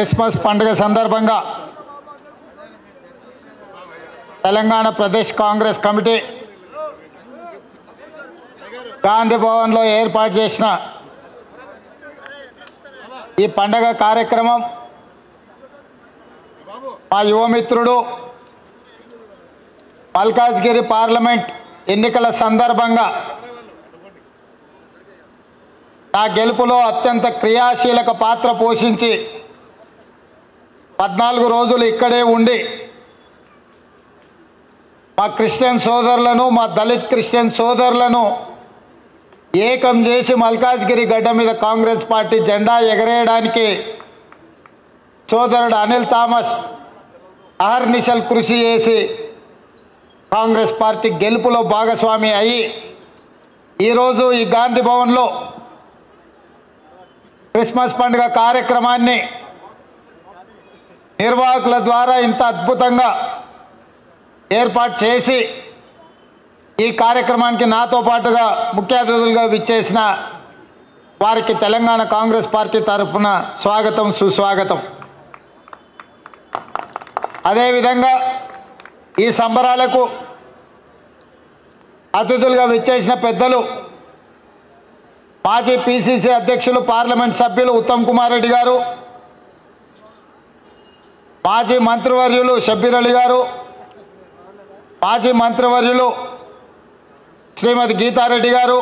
Christmas పండుగ సందర్భంగా Telangana Pradesh Congress committee Gandhi భవన్లో ఏర్పాటు చేసిన ఈ పండగ కార్యక్రమం మా యువమిత్రుడు మల్కాజ్గిరి పార్లమెంట్ ఎన్నికల సందర్భంగా నా గెలుపులో అత్యంత క్రియాశీలక పాత్ర పోషించి పద్నాలుగు రోజులు ఇక్కడే ఉండి మా క్రిస్టియన్ సోదరులను మా దళిత్ క్రిస్టియన్ సోదరులను ఏకం చేసి మల్కాజ్గిరి గడ్డ మీద కాంగ్రెస్ పార్టీ జెండా ఎగరేయడానికి సోదరుడు అనిల్ థామస్ అహర్నిశల్ కృషి చేసి కాంగ్రెస్ పార్టీ గెలుపులో భాగస్వామి అయ్యి ఈరోజు ఈ గాంధీ భవన్లో క్రిస్మస్ పండుగ కార్యక్రమాన్ని నిర్వాహకుల ద్వారా ఇంత అద్భుతంగా ఏర్పాటు చేసి ఈ కార్యక్రమానికి నాతో పాటుగా ముఖ్య అతిథులుగా విచ్చేసిన వారికి తెలంగాణ కాంగ్రెస్ పార్టీ తరఫున స్వాగతం సుస్వాగతం అదేవిధంగా ఈ సంబరాలకు అతిథులుగా విచ్చేసిన పెద్దలు మాజీ పిసిసి అధ్యక్షులు పార్లమెంట్ సభ్యులు ఉత్తమ్ కుమార్ రెడ్డి గారు మాజీ మంత్రివర్యులు షబ్బీర్ అలీ గారు మాజీ మంత్రివర్యులు శ్రీమతి గీతారెడ్డి గారు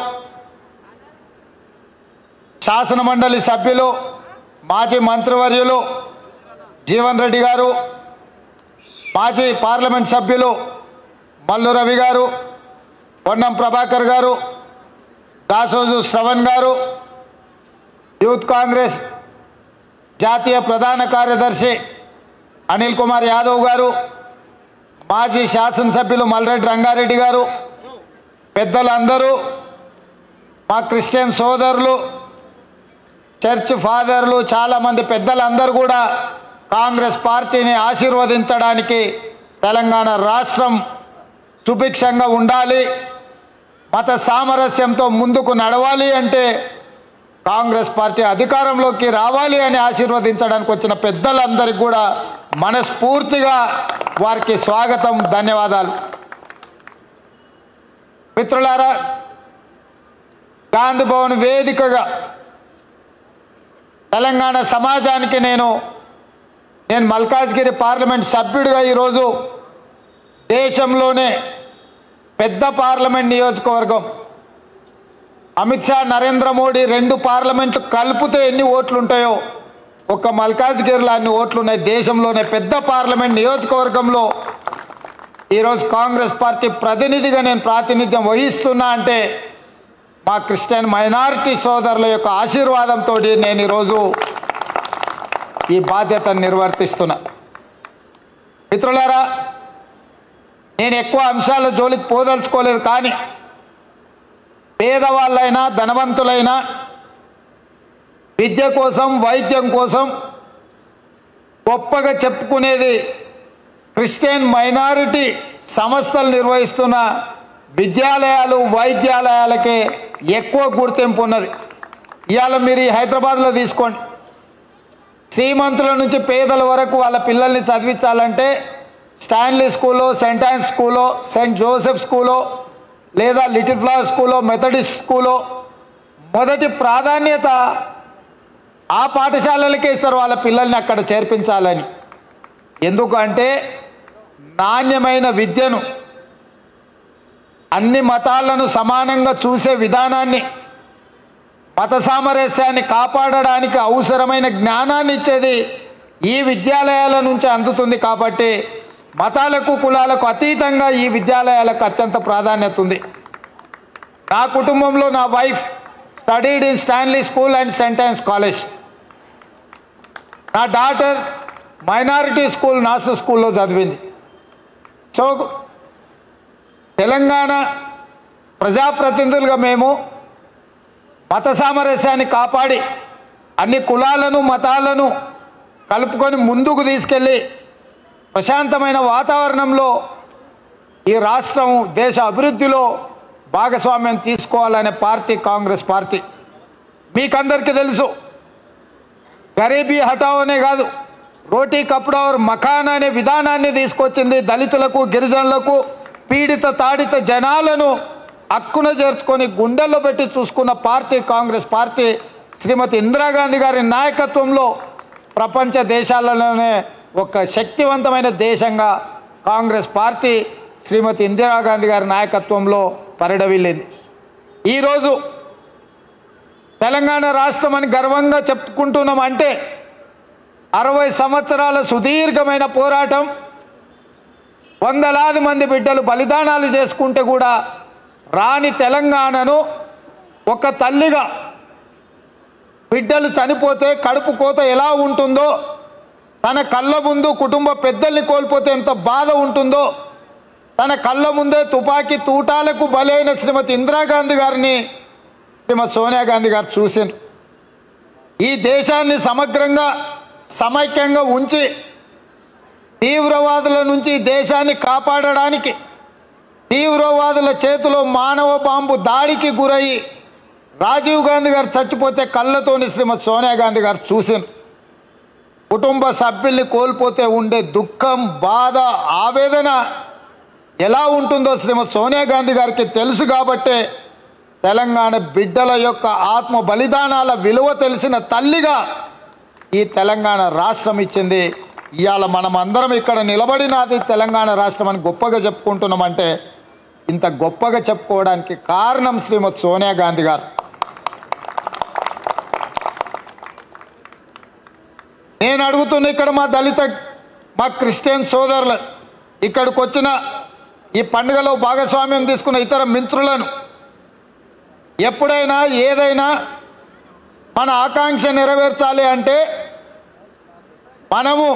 శాసన మండలి సభ్యులు మాజీ మంత్రివర్యులు జీవన్ రెడ్డి గారు మాజీ పార్లమెంట్ సభ్యులు మల్లు రవి గారు పొన్నం ప్రభాకర్ గారు దాసోజు శ్రవణ్ గారు యూత్ కాంగ్రెస్ జాతీయ ప్రధాన కార్యదర్శి అనిల్ కుమార్ యాదవ్ గారు మాజీ శాసనసభ్యులు మల్రెడ్డి రంగారెడ్డి గారు పెద్దలందరూ మా క్రిస్టియన్ సోదరులు చర్చ్ ఫాదర్లు చాలామంది పెద్దలందరూ కూడా కాంగ్రెస్ పార్టీని ఆశీర్వదించడానికి తెలంగాణ రాష్ట్రం సుభిక్షంగా ఉండాలి మత సామరస్యంతో ముందుకు నడవాలి అంటే కాంగ్రెస్ పార్టీ అధికారంలోకి రావాలి అని ఆశీర్వదించడానికి వచ్చిన పెద్దలందరికీ కూడా మనస్ఫూర్తిగా వారికి స్వాగతం ధన్యవాదాలు మిత్రులారా గాంధీ భవన్ వేదికగా తెలంగాణ సమాజానికి నేను నేను మల్కాజ్గిరి పార్లమెంట్ సభ్యుడిగా ఈరోజు దేశంలోనే పెద్ద పార్లమెంట్ నియోజకవర్గం అమిత్ షా నరేంద్ర మోడీ రెండు పార్లమెంట్లు కలిపితే ఎన్ని ఓట్లు ఉంటాయో ఒక్క మల్కాజ్గిరిలో అన్ని ఓట్లు ఉన్నాయి దేశంలోనే పెద్ద పార్లమెంట్ నియోజకవర్గంలో ఈరోజు కాంగ్రెస్ పార్టీ ప్రతినిధిగా నేను ప్రాతినిధ్యం వహిస్తున్నా అంటే మా క్రిస్టియన్ మైనారిటీ సోదరుల యొక్క ఆశీర్వాదంతో నేను ఈరోజు ఈ బాధ్యతను నిర్వర్తిస్తున్నా మిత్రులారా నేను ఎక్కువ అంశాల జోలికి పోదలుచుకోలేదు కానీ పేదవాళ్ళైనా ధనవంతులైనా విద్య కోసం వైద్యం కోసం గొప్పగా చెప్పుకునేది క్రిస్టియన్ మైనారిటీ సంస్థలు నిర్వహిస్తున్న విద్యాలయాలు వైద్యాలయాలకే ఎక్కువ గుర్తింపు ఉన్నది ఇవాళ మీరు ఈ హైదరాబాద్లో తీసుకోండి శ్రీమంతుల నుంచి పేదల వరకు వాళ్ళ పిల్లల్ని చదివించాలంటే స్టాన్లీ స్కూలో సెంట్ ఆన్స్ స్కూలో సెయింట్ జోసెఫ్ స్కూలో లేదా లిటిల్ ఫ్లవర్ స్కూలో మెథడిస్ట్ స్కూలో మొదటి ప్రాధాన్యత ఆ పాఠశాలలకే ఇస్తారు వాళ్ళ పిల్లల్ని అక్కడ చేర్పించాలని ఎందుకంటే నాణ్యమైన విద్యను అన్ని మతాలను సమానంగా చూసే విధానాన్ని మత సామరస్యాన్ని కాపాడడానికి అవసరమైన జ్ఞానాన్ని ఇచ్చేది ఈ విద్యాలయాల నుంచి అందుతుంది కాబట్టి మతాలకు కులాలకు అతీతంగా ఈ విద్యాలయాలకు అత్యంత ప్రాధాన్యత ఉంది నా కుటుంబంలో నా wife studied in Stanley school and saint Ann's college నా డాటర్ మైనారిటీ స్కూల్ నాసు స్కూల్లో చదివింది సో తెలంగాణ ప్రజాప్రతినిధులుగా మేము మత సామరస్యాన్ని కాపాడి అన్ని కులాలను మతాలను కలుపుకొని ముందుకు తీసుకెళ్ళి ప్రశాంతమైన వాతావరణంలో ఈ రాష్ట్రం దేశ అభివృద్ధిలో భాగస్వామ్యం తీసుకోవాలనే పార్టీ కాంగ్రెస్ పార్టీ మీకందరికీ తెలుసు గరీబీ హటావ్ అనే కాదు రోటీ కప్డవర్ మకాన్ అనే విధానాన్ని తీసుకొచ్చింది దళితులకు గిరిజనులకు పీడిత తాడిత జనాలను హక్కున చేర్చుకొని గుండెల్లో పెట్టి చూసుకున్న పార్టీ కాంగ్రెస్ పార్టీ శ్రీమతి ఇందిరాగాంధీ గారి నాయకత్వంలో ప్రపంచ దేశాలలోనే ఒక శక్తివంతమైన దేశంగా కాంగ్రెస్ పార్టీ శ్రీమతి ఇందిరాగాంధీ గారి నాయకత్వంలో పరిడవిల్లింది ఈరోజు తెలంగాణ రాష్ట్రం అని గర్వంగా చెప్పుకుంటున్నాం అంటే అరవై సంవత్సరాల సుదీర్ఘమైన పోరాటం వందలాది మంది బిడ్డలు బలిదానాలు చేసుకుంటే కూడా రాని తెలంగాణను ఒక తల్లిగా బిడ్డలు చనిపోతే కడుపు కోత ఎలా ఉంటుందో తన కళ్ళ ముందు కుటుంబ పెద్దల్ని కోల్పోతే ఎంత బాధ ఉంటుందో తన కళ్ళ ముందే తుపాకీ తూటాలకు బలైన శ్రీమతి ఇందిరాగాంధీ గారిని శ్రీమతి సోనియా గాంధీ గారు చూశారు ఈ దేశాన్ని సమగ్రంగా సమైక్యంగా ఉంచి తీవ్రవాదుల నుంచి ఈ దేశాన్ని కాపాడడానికి తీవ్రవాదుల చేతిలో మానవ బాంబు దాడికి గురయ్యి రాజీవ్ గాంధీ గారు చచ్చిపోతే కళ్ళతోని శ్రీమతి సోనియా గాంధీ గారు చూశారు కుటుంబ సభ్యుల్ని కోల్పోతే ఉండే దుఃఖం బాధ ఆవేదన ఎలా ఉంటుందో శ్రీమతి సోనియా గాంధీ గారికి తెలుసు కాబట్టే తెలంగాణ బిడ్డల యొక్క ఆత్మ బలిదానాల విలువ తెలిసిన తల్లిగా ఈ తెలంగాణ రాష్ట్రం ఇచ్చింది ఇవాళ మనం అందరం ఇక్కడ నిలబడినది తెలంగాణ రాష్ట్రం అని గొప్పగా చెప్పుకుంటున్నామంటే ఇంత గొప్పగా చెప్పుకోవడానికి కారణం శ్రీమతి సోనియా గాంధీ గారు నేను అడుగుతున్న ఇక్కడ మా దళిత మా క్రిస్టియన్ సోదరులు ఇక్కడికి వచ్చిన ఈ పండుగలో భాగస్వామ్యం తీసుకున్న ఇతర మిత్రులను ఎప్పుడైనా ఏదైనా మన ఆకాంక్ష నెరవేర్చాలి అంటే మనము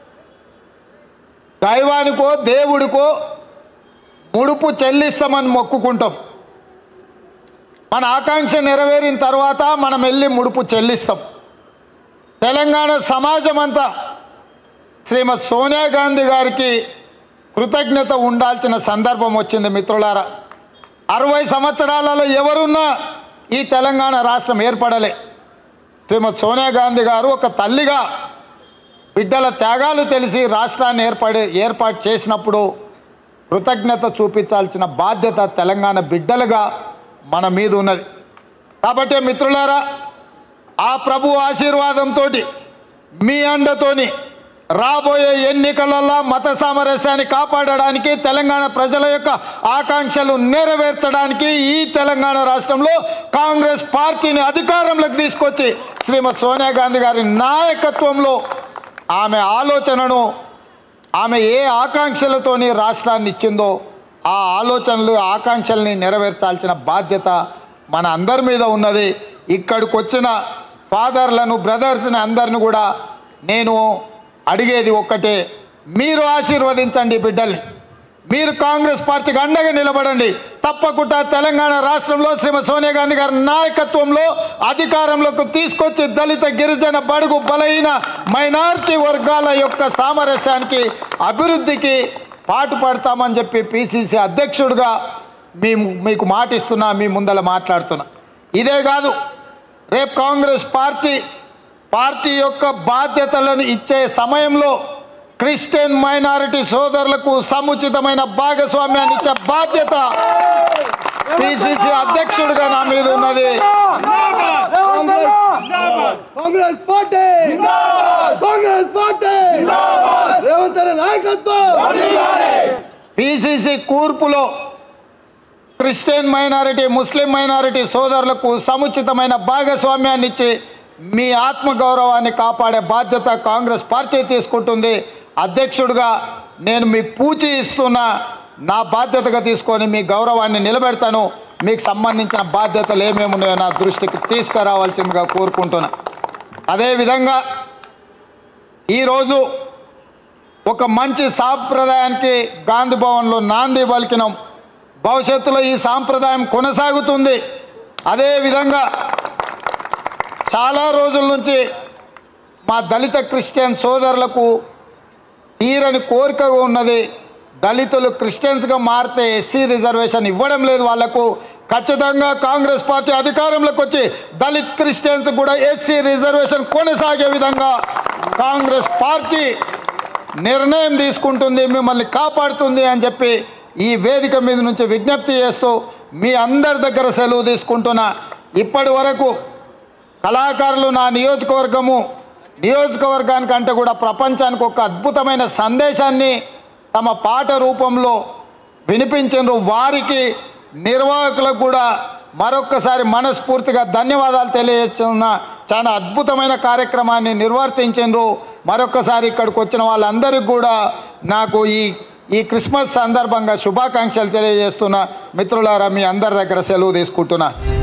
దైవానికో దేవుడికో ముడుపు చెల్లిస్తామని మొక్కుకుంటాం మన ఆకాంక్ష నెరవేరిన తర్వాత మనం వెళ్ళి ముడుపు చెల్లిస్తాం తెలంగాణ సమాజం అంతా శ్రీమతి సోనియా గాంధీ గారికి కృతజ్ఞత ఉండాల్సిన సందర్భం వచ్చింది మిత్రులారా అరవై సంవత్సరాలలో ఎవరున్నా ఈ తెలంగాణ రాష్ట్రం ఏర్పడలే శ్రీమతి సోనియా గాంధీ గారు ఒక తల్లిగా బిడ్డల త్యాగాలు తెలిసి రాష్ట్రాన్ని ఏర్పడి ఏర్పాటు చేసినప్పుడు కృతజ్ఞత చూపించాల్సిన బాధ్యత తెలంగాణ బిడ్డలుగా మన మీద ఉన్నది కాబట్టి మిత్రులారా ఆ ప్రభు ఆశీర్వాదంతో మీ అండతోని రాబోయే ఎన్నికలలో మత సామరస్యాన్ని కాపాడడానికి తెలంగాణ ప్రజల యొక్క ఆకాంక్షలు నెరవేర్చడానికి ఈ తెలంగాణ రాష్ట్రంలో కాంగ్రెస్ పార్టీని అధికారంలోకి తీసుకొచ్చి శ్రీమతి సోనియా గాంధీ గారి నాయకత్వంలో ఆమె ఆలోచనను ఆమె ఏ ఆకాంక్షలతోని రాష్ట్రాన్ని ఇచ్చిందో ఆ ఆలోచనలు ఆకాంక్షల్ని నెరవేర్చాల్సిన బాధ్యత మన అందరి మీద ఉన్నది ఇక్కడికి వచ్చిన ఫాదర్లను బ్రదర్స్ని అందరిని కూడా నేను అడిగేది ఒక్కటే మీరు ఆశీర్వదించండి ఈ బిడ్డల్ని మీరు కాంగ్రెస్ పార్టీకి అండగా నిలబడండి తప్పకుండా తెలంగాణ రాష్ట్రంలో శ్రీమతి సోనియా గాంధీ గారి నాయకత్వంలో అధికారంలోకి తీసుకొచ్చి దళిత గిరిజన బడుగు బలహీన మైనారిటీ వర్గాల యొక్క సామరస్యానికి అభివృద్ధికి పాటుపడతామని చెప్పి పిసిసి అధ్యక్షుడిగా మీ మీకు మాటిస్తున్నా మీ ముందల మాట్లాడుతున్నా ఇదే కాదు రేపు కాంగ్రెస్ పార్టీ పార్టీ యొక్క బాధ్యతలను ఇచ్చే సమయంలో క్రిస్టియన్ మైనారిటీ సోదరులకు సముచితమైన భాగస్వామ్యాన్ని ఇచ్చే బాధ్యత పిసిసి అధ్యక్షుడిగా నా మీద ఉన్నది కాంగ్రెస్ పార్టీ కాంగ్రెస్ పార్టీ రేవంత్ రెడ్డి నాయకత్వం పిసిసి కూర్పులో క్రిస్టియన్ మైనారిటీ ముస్లిం మైనారిటీ సోదరులకు సముచితమైన భాగస్వామ్యాన్ని ఇచ్చి మీ ఆత్మగౌరవాన్ని కాపాడే బాధ్యత కాంగ్రెస్ పార్టీ తీసుకుంటుంది అధ్యక్షుడిగా నేను మీకు పూచి ఇస్తున్న నా బాధ్యతగా తీసుకొని మీ గౌరవాన్ని నిలబెడతాను మీకు సంబంధించిన బాధ్యతలు ఏమేమి ఉన్నాయో నా దృష్టికి తీసుకురావాల్సిందిగా కోరుకుంటున్నా అదేవిధంగా ఈరోజు ఒక మంచి సాంప్రదాయానికి గాంధీ భవన్లో నాంది పలికినాం భవిష్యత్తులో ఈ సాంప్రదాయం కొనసాగుతుంది అదేవిధంగా చాలా రోజుల నుంచి మా దళిత క్రిస్టియన్ సోదరులకు తీరని కోరికగా ఉన్నది దళితులు క్రిస్టియన్స్గా మారితే ఎస్సీ రిజర్వేషన్ ఇవ్వడం లేదు వాళ్లకు ఖచ్చితంగా కాంగ్రెస్ పార్టీ అధికారంలోకి వచ్చి దళిత్ క్రిస్టియన్స్ కూడా ఎస్సీ రిజర్వేషన్ కొనసాగే విధంగా కాంగ్రెస్ పార్టీ నిర్ణయం తీసుకుంటుంది మిమ్మల్ని కాపాడుతుంది అని చెప్పి ఈ వేదిక మీద నుంచి విజ్ఞప్తి చేస్తూ మీ అందరి దగ్గర సెలవు తీసుకుంటున్నా ఇప్పటి వరకు కళాకారులు నా నియోజకవర్గము నియోజకవర్గానికంటే కూడా ప్రపంచానికి ఒక అద్భుతమైన సందేశాన్ని తమ పాట రూపంలో వినిపించారు వారికి నిర్వాహకులకు కూడా మరొక్కసారి మనస్ఫూర్తిగా ధన్యవాదాలు తెలియజేస్తున్న చాలా అద్భుతమైన కార్యక్రమాన్ని నిర్వర్తించారు మరొక్కసారి ఇక్కడికి వచ్చిన వాళ్ళందరికీ కూడా నాకు ఈ ఈ క్రిస్మస్ సందర్భంగా శుభాకాంక్షలు తెలియజేస్తున్న మిత్రులారా మీ అందరి దగ్గర సెలవు తీసుకుంటున్నా